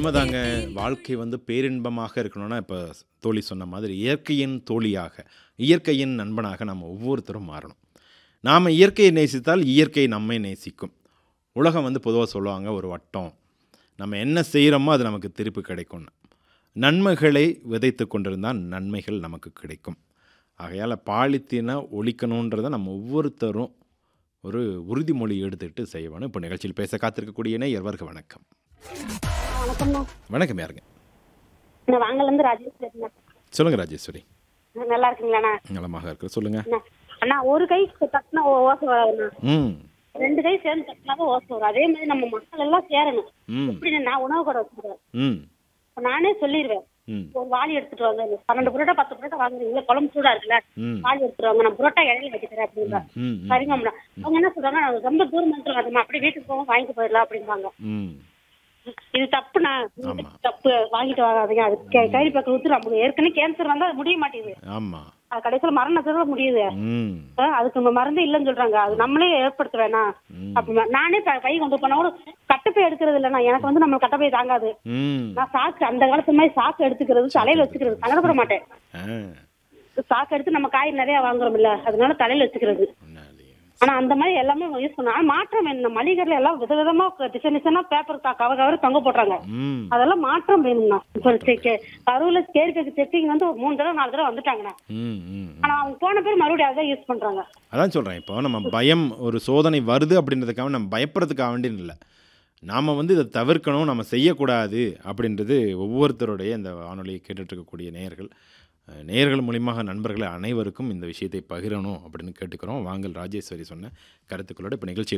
உண்மைதாங்க வாழ்க்கை வந்து பேரின்பமாக இருக்கணும்னா இப்போ தோழி சொன்ன மாதிரி இயற்கையின் தோழியாக இயற்கையின் நண்பனாக நம்ம ஒவ்வொருத்தரும் மாறணும் நாம் இயற்கையை நேசித்தால் இயற்கை நம்மை நேசிக்கும் உலகம் வந்து பொதுவாக சொல்லுவாங்க ஒரு வட்டம் நம்ம என்ன செய்கிறோமோ அது நமக்கு திருப்பி கிடைக்கும்னு நன்மைகளை விதைத்து கொண்டிருந்தால் நன்மைகள் நமக்கு கிடைக்கும் ஆகையால் பாலித்தீனை ஒழிக்கணுன்றதை நம்ம ஒவ்வொருத்தரும் ஒரு உறுதிமொழி எடுத்துக்கிட்டு செய்யணும் இப்போ நிகழ்ச்சியில் பேச காத்திருக்கக்கூடிய நேயர்வர்க வணக்கம் வணக்கம்ண்ணா வணக்கம் யாருங்க நான் வாங்கலேருந்து ராஜேஷ் பேசுறேன் சொல்லுங்கள் ராஜேஸ்வரி நல்லா இருக்கீங்களாண்ணா நலமாக இருக்கு சொல்லுங்கள் அண்ணா, அண்ணா ஒரு கை தட்டினா ஓ- ஓசை வராதுண்ணா ம் ரெண்டு கை சேர்ந்து தட்டினாதான் ஓசை வரும் அதே மாதிரி நம்ம மக்கள் எல்லாம் சேரணும் ம் இப்படி நான் உணவு கடை வச்சுருக்கேன் ம் நானே சொல்லிடுவேன் ம் ஒரு வாளி எடுத்துட்டு வாங்க இந்த பன்னெண்டு புரோட்டா பத்து புரோட்டா வாங்குறீங்களா குழம்பு சூடா இருக்குல்ல ம் வாளி எடுத்துட்டு வாங்க நான் புரோட்டா இடையில வைக்க தரேன் அப்படின்பா ம் ம் சரிங்கம்மா அவங்க என்ன சொல்றாங்க "நான் ரொம்ப தூரம் வந்துட்டு வரமா அப்படியே வீட்டுக்கு போக வாங்கிட்டு போயிடலாம் அப்படிம்பாங்க ம் இது தப்புண்ணா இது ஆமா. தப்பு வாங்கிட்டு வராதீங்க அது கே- கையில் பக்கம் ஊத்து நமக்கு ஏற்கனவே கேன்சர் வந்தா அது முடிய மாட்டேங்குது ஆமாம் அது கடைசியில மரணத்துல முடியுது ம் ஆ, அதுக்கு நம்ம மருந்து இல்லைன்னு சொல்றாங்க அது நம்மளே ஏற்படுத்த வேணாம் ம். அப்படின்னா நானே ப- பை கொண்டு போனா கூட கட்டப்பை எடுக்கிறது இல்லைண்ணா எனக்கு வந்து நம்ம கட்டப்பை தாங்காது ம் நான் சாக்கு அந்த காலத்து மாதிரி சாக்கு எடுத்துக்கிறது தலையில வச்சுக்கிறது சங்கடப்பட மாட்டேன் ஆ சாக்கு எடுத்து நம்ம காய் நிறைய வாங்குறோம் இல்ல அதனால தலையில வச்சுக்கிறது முன்னாடி. ஆனா அந்த மாதிரி எல்லாமே யூஸ் பண்ண ஆனா மாற்றம் என்ன மளிகைல எல்லாம் விதவிதமா டிசைன் டிசைனா பேப்பர் கவர் கவர் தொங்க போடுறாங்க ம் அதெல்லாம் மாற்றம் வேணும்ண்ணா இப்போ கருவுல கேர்க்கு செக்கிங் வந்து ஒரு மூணு தடவை நாலு தடவை வந்துட்டாங்கண்ணா ம் ம் ஆனா அவங்க போன பேர் மறுபடியும் அதான் யூஸ் பண்றாங்க அதான் சொல்கிறேன் இப்போ நம்ம பயம் ஒரு சோதனை வருது அப்படின்றதுக்காக நம்ம பயப்படுறதுக்காக வேண்டியது இல்லை நாம் வந்து இதை தவிர்க்கணும் நம்ம செய்யக்கூடாது அப்படின்றது ஒவ்வொருத்தருடைய இந்த வானொலியை கேட்டுட்டு இருக்கக்கூடிய நேயர்கள் அஹ், நேயர்கள் மூலியமாக நண்பர்கள் அனைவருக்கும் இந்த விஷயத்தை பகிரணும் அப்படின்னு கேட்டுக்கிறோம் வாங்கல் ராஜேஸ்வரி சொன்ன கருத்துக்களோட இப்போ நிகழ்ச்சி